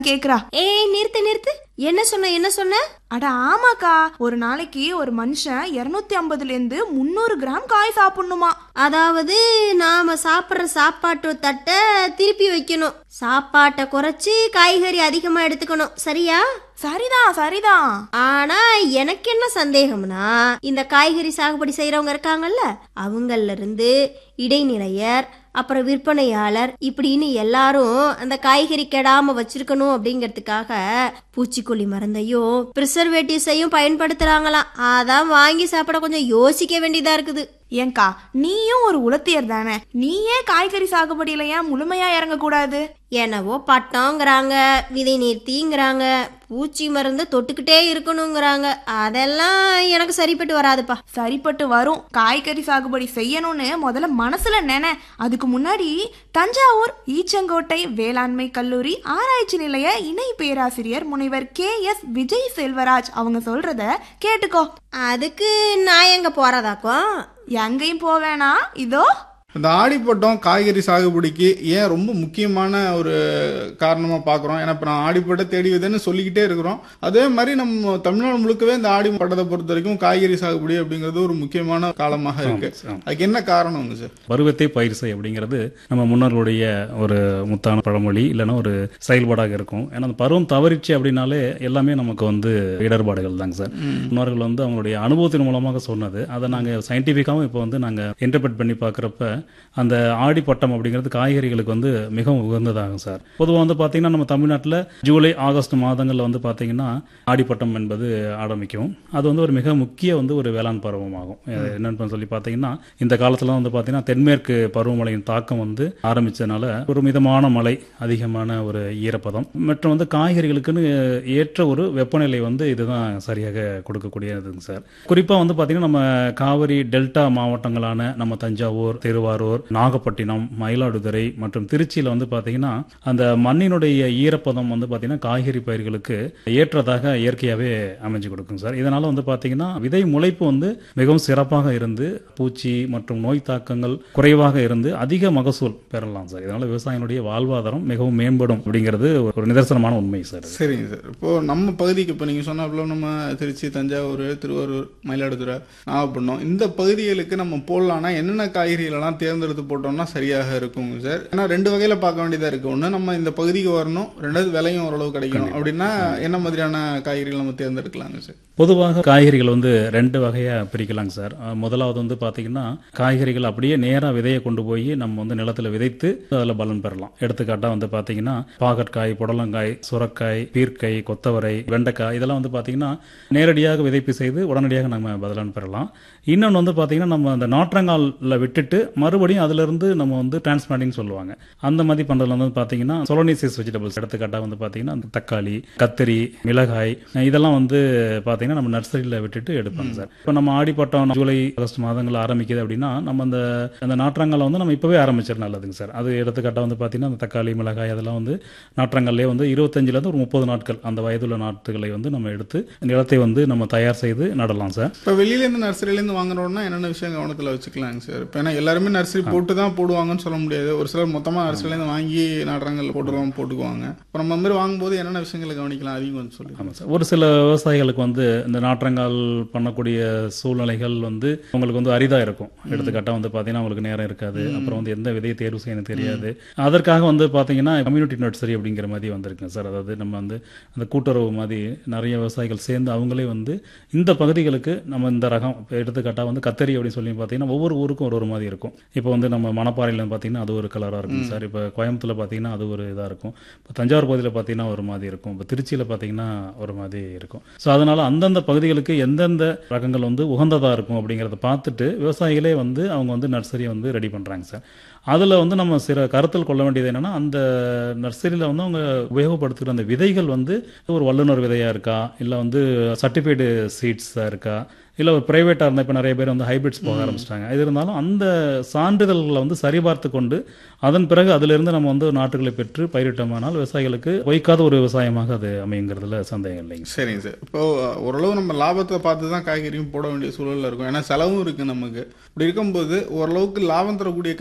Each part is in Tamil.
கேக்குறா ஏய் நிறுத்து நிறுத்து என்ன சொன்ன என்ன சொன்ன அட ஆமாக்கா ஒரு நாளைக்கு ஒரு மனுஷன் இருநூத்தி ஐம்பதுல இருந்து முந்நூறு கிராம் காய் சாப்பிடணுமா அதாவது நாம சாப்பிட்ற சாப்பாட்டு தட்டை திருப்பி வைக்கணும் சாப்பாட்டை குறைச்சு காய்கறி அதிகமா எடுத்துக்கணும் சரியா சரிதான் சரிதான் ஆனா எனக்கு என்ன சந்தேகம்னா இந்த காய்கறி சாகுபடி செய்யறவங்க இருக்காங்கல்ல அவங்கள இருந்து இடைநிலையர் அப்புறம் விற்பனையாளர் இப்படின்னு எல்லாரும் அந்த காய்கறி கெடாம வச்சிருக்கணும் அப்படிங்கறதுக்காக பூச்சிக்கொல்லி மருந்தையும் ப்ரிசர்வேட்டிவ்ஸையும் பயன்படுத்துறாங்களாம் அதான் வாங்கி சாப்பிட கொஞ்சம் யோசிக்க வேண்டியதா இருக்குது ஏங்கா நீயும் ஒரு உலத்தியர் தானே நீயே காய்கறி சாகுபடியில ஏன் முழுமையா இறங்க கூடாது என்னவோ பட்டம்ங்கிறாங்க விதை நீர்த்திங்கிறாங்க பூச்சி மருந்து தொட்டுக்கிட்டே இருக்கணுங்கிறாங்க அதெல்லாம் எனக்கு சரிப்பட்டு வராதுப்பா சரிப்பட்டு வரும் காய்கறி சாகுபடி செய்யணும்னு முதல்ல மனசுல நினை அதுக்கு முன்னாடி தஞ்சாவூர் ஈச்சங்கோட்டை வேளாண்மை கல்லூரி ஆராய்ச்சி நிலைய இணை பேராசிரியர் முனைவர் கே எஸ் விஜய் செல்வராஜ் அவங்க சொல்றத கேட்டுக்கோ அதுக்கு நான் எங்க போறதாக்கும் எங்கேயும் போவேனா இதோ இந்த ஆடிப்பட்டம் காய்கறி சாகுபடிக்கு ஏன் ரொம்ப முக்கியமான ஒரு காரணமா பார்க்குறோம் ஏன்னா இப்போ நான் ஆடிப்பட்டம் தேடி விதைன்னு சொல்லிக்கிட்டே இருக்கிறோம் அதே மாதிரி நம்ம தமிழ்நாடு முழுக்கவே இந்த ஆடி பட்டத்தை பொறுத்த வரைக்கும் காய்கறி சாகுபடி அப்படிங்கிறது ஒரு முக்கியமான காலமாக இருக்கு அதுக்கு என்ன காரணம்ங்க சார் பருவத்தை பயிர் செய் அப்படிங்கிறது நம்ம முன்னோர்களுடைய ஒரு முத்தான பழமொழி இல்லைன்னா ஒரு செயல்பாடாக இருக்கும் ஏன்னா அந்த பருவம் தவறிச்சு அப்படின்னாலே எல்லாமே நமக்கு வந்து இடர்பாடுகள் தாங்க சார் முன்னோர்கள் வந்து அவங்களுடைய அனுபவத்தின் மூலமாக சொன்னது அதை நாங்கள் சயின்டிஃபிக்காகவும் இப்போ வந்து நாங்கள் இன்டர்பிரட் பண்ணி பார்க்குறப்ப அந்த ஆடி பட்டம் அப்படிங்கிறது காய்கறிகளுக்கு வந்து மிகவும் உகந்ததாகும் சார் பொதுவாக வந்து பார்த்தீங்கன்னா நம்ம தமிழ்நாட்டில் ஜூலை ஆகஸ்ட் மாதங்களில் வந்து பார்த்தீங்கன்னா ஆடிப்பட்டம் என்பது ஆரம்பிக்கும் அது வந்து ஒரு மிக முக்கிய வந்து ஒரு வேளாண் பருவமாகும் அஹ் என்னன்னு சொல்லி பார்த்தீங்கன்னா இந்த காலத்துல வந்து பார்த்தீங்கன்னா தென்மேற்கு பருவமழையின் தாக்கம் வந்து ஆரம்பிச்சதுனால ஒரு மிதமான மழை அதிகமான ஒரு ஈரப்பதம் மற்றும் வந்து காய்கறிகளுக்குன்னு ஏற்ற ஒரு வெப்பநிலை வந்து இதுதான் சரியாக கொடுக்கக்கூடியதுங்க சார் குறிப்பாக வந்து பார்த்தீங்கன்னா நம்ம காவிரி டெல்டா மாவட்டங்களான நம்ம தஞ்சாவூர் திருவாரூர் நாகப்பட்டினம் மயிலாடுதுறை மற்றும் திருச்சியில் வந்து பார்த்தீங்கன்னா அந்த மண்ணினுடைய ஈரப்பதம் வந்து பார்த்தீங்கன்னா காய்கறி பயிர்களுக்கு ஏற்றதாக இயற்கையாகவே அமைஞ்சு கொடுக்கும் சார் இதனால வந்து பார்த்தீங்கன்னா விதை முளைப்பு வந்து மிகவும் சிறப்பாக இருந்து பூச்சி மற்றும் நோய் தாக்கங்கள் குறைவாக இருந்து அதிக மகசூல் பெறலாம் சார் இதனால விவசாயினுடைய வாழ்வாதாரம் மிகவும் மேம்படும் அப்படிங்கிறது ஒரு நிதர்சனமான உண்மை சார் இது. சரிங்க சார் இப்போ நம்ம பகுதிக்கு இப்போ நீங்கள் சொன்னாப்புல நம்ம திருச்சி தஞ்சாவூர் திருவாரூர் மயிலாடுதுறை நாகப்பட்டினம் இந்த பகுதிகளுக்கு நம்ம போடலாம்னா என்னென்ன காய்கறிகளெல்லாம் தேர்ந்தெடுத்து போட்டோம்னா சரியாக இருக்குங்க சார் ஏன்னா ரெண்டு வகையில் பார்க்க வேண்டியதாக இருக்குது ஒன்று நம்ம இந்த பகுதிக்கு வரணும் ரெண்டாவது விலையும் ஓரளவு கிடைக்கணும் அப்படின்னா என்ன மாதிரியான காய்கறிகள் நம்ம தேர்ந்தெடுக்கலாங்க சார் பொதுவாக காய்கறிகள் வந்து ரெண்டு வகையாக பிரிக்கலாங்க சார் அஹ் முதலாவது வந்து பார்த்தீங்கன்னா காய்கறிகள் அப்படியே நேராக விதையை கொண்டு போய் நம்ம வந்து நிலத்தில் விதைத்து அதில் பலன் பெறலாம் எடுத்துக்காட்டாக வந்து பார்த்தீங்கன்னா பாகற்காய் புடலங்காய் சுரக்காய் பீர்க்கை கொத்தவரை வெண்டைக்காய் இதெல்லாம் வந்து பார்த்தீங்கன்னா நேரடியாக விதைப்பு செய்து உடனடியாக நம்ம பலன் பெறலாம் இன்னொன்று வந்து பார்த்தீங்கன்னா நம்ம அந்த நாற்றங்காலில் விட்டுட்டு மறுபடியும் அதிலிருந்து நம்ம வந்து டிரான்ஸ்பிளான்டிங் சொல்லுவாங்க அந்த மாதிரி பண்ணுறதுல வந்து பார்த்தீங்கன்னா சொலோனிசிஸ் வெஜிடபிள்ஸ் எடுத்துக்காட்டாக வந்து பார்த்தீங்கன்னா அந்த தக்காளி கத்திரி மிளகாய் இதெல்லாம் வந்து பார்த்தீங்கன்னா நம்ம நர்சரியில் விட்டுட்டு எடுப்பாங்க சார் இப்போ நம்ம ஆடிப்பட்டம் ஜூலை ஆகஸ்ட் மாதங்கள் ஆரம்பிக்குது அப்படின்னா நம்ம அந்த அந்த நாற்றங்காலை வந்து நம்ம இப்போவே ஆரம்பிச்சிட நல்லதுங்க சார் அது எடுத்துக்காட்டாக வந்து பார்த்தீங்கன்னா அந்த தக்காளி மிளகாய் அதெல்லாம் வந்து நாற்றங்கள்லேயே வந்து இருபத்தஞ்சிலேருந்து ஒரு முப்பது நாட்கள் அந்த வயதுள்ள நாற்றுகளை வந்து நம்ம எடுத்து நிலத்தை வந்து நம்ம தயார் செய்து நடலாம் சார் இப்போ வெளியிலேருந்து நர்சரியிலேருந்து வாங்குறோம்னா என்னென்ன விஷயம் கவனத்தில் வச்சுக்கலாங்க சார் இப்போ ஏன்னா எல்லாருமே நர்சரி போட்டு தான் போடுவாங்கன்னு சொல்ல முடியாது ஒரு சிலர் மொத்தமாக நர்சரியிலேருந்து வாங்கி நாடுறாங்க போட்டுருவாங்க போட்டுக்குவாங்க இப்போ நம்ம அந்த மாதிரி வாங்கும்போது என்னென்ன விஷயங்களை கவனிக்கலாம் அதையும் கொஞ்சம் சொல்லி ஆமாம் சார் ஒரு சில விவசாயிகளுக்கு வந்து இந்த நாற்றங்கால் பண்ணக்கூடிய சூழ்நிலைகள் வந்து உங்களுக்கு வந்து அரிதாக இருக்கும் எடுத்துக்காட்டாக வந்து பார்த்தீங்கன்னா உங்களுக்கு நேரம் இருக்காது அப்புறம் வந்து எந்த விதையை தேர்வு செய்யணும் தெரியாது அதற்காக வந்து பார்த்தீங்கன்னா கம்யூனிட்டி நர்சரி அப்படிங்கிற மாதிரி வந்திருக்குங்க சார் அதாவது நம்ம வந்து அந்த கூட்டுறவு மாதிரி நிறைய விவசாயிகள் சேர்ந்து அவங்களே வந்து இந்த பகுதிகளுக்கு நம்ம இந்த ரகம் இப்போ எடுத்துக்காட்டாக வந்து கத்தரி அப்படின்னு சொல்லி பார்த்தீங்கன்னா ஒவ்வொரு ஊருக்கும் ஒரு ஒரு மாதிரி இருக்கும் இப்போ வந்து நம்ம மணப்பாறையில் பார்த்தீங்கன்னா அது ஒரு கலராக இருக்கும் சார் இப்போ கோயம்புத்தூர்ல பார்த்தீங்கன்னா அது ஒரு இதாக இருக்கும் இப்போ தஞ்சாவூர் பகுதியில் பார்த்தீங்கன்னா ஒரு மாதிரி இருக்கும் இப்போ திருச்சியில் பார்த்தீங்கன்னா ஒரு மாதிரி இருக்கும் ஸோ அதனால அந்தந்த பகுதிகளுக்கு எந்தெந்த ரகங்கள் வந்து உகந்ததாக இருக்கும் அப்படிங்கிறத பார்த்துட்டு விவசாயிகளே வந்து அவங்க வந்து நர்சரியை வந்து ரெடி பண்ணுறாங்க சார் அதில் வந்து நம்ம சில கருத்தில் கொள்ள வேண்டியது என்னன்னா அந்த நர்சரியில் வந்து அவங்க உபயோகப்படுத்துகிற அந்த விதைகள் வந்து ஒரு வல்லுநர் விதையாக இருக்கா இல்லை வந்து சர்டிஃபைடு சீட்ஸாக இருக்கா இல்லை ஒரு ப்ரைவேட்டாக இருந்தால் இப்போ நிறைய பேர் வந்து ஹைபிரிட்ஸ் போக ஆரம்பிச்சிட்டாங்க இது இருந்தாலும் அந்த சான்றிதழ்களை வந்து சரிபார்த்து கொண்டு அதன் பிறகு அதிலிருந்து நம்ம வந்து நாட்டுகளை பெற்று பயிரிட்டோமானால் விவசாயிகளுக்கு பொய்க்காத ஒரு விவசாயமாக அது அமையுங்கிறதுல சந்தேகம் இல்லைங்க சரிங்க சார் இப்போ ஓரளவு நம்ம லாபத்தை பார்த்து தான் காய்கறியும் போட வேண்டிய சூழல்ல இருக்கும் ஏன்னா செலவும் இருக்கு நமக்கு இப்படி இருக்கும்போது ஓரளவுக்கு லாபம் தரக்கூடிய காய்கறினா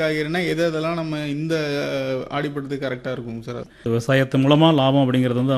எது எதெல்லாம் நம்ம இந்த ஆடிப்பட்டத்துக்கு கரெக்டாக இருக்குங்க சார் விவசாயத்து மூலமா லாபம் அப்படிங்கிறது வந்து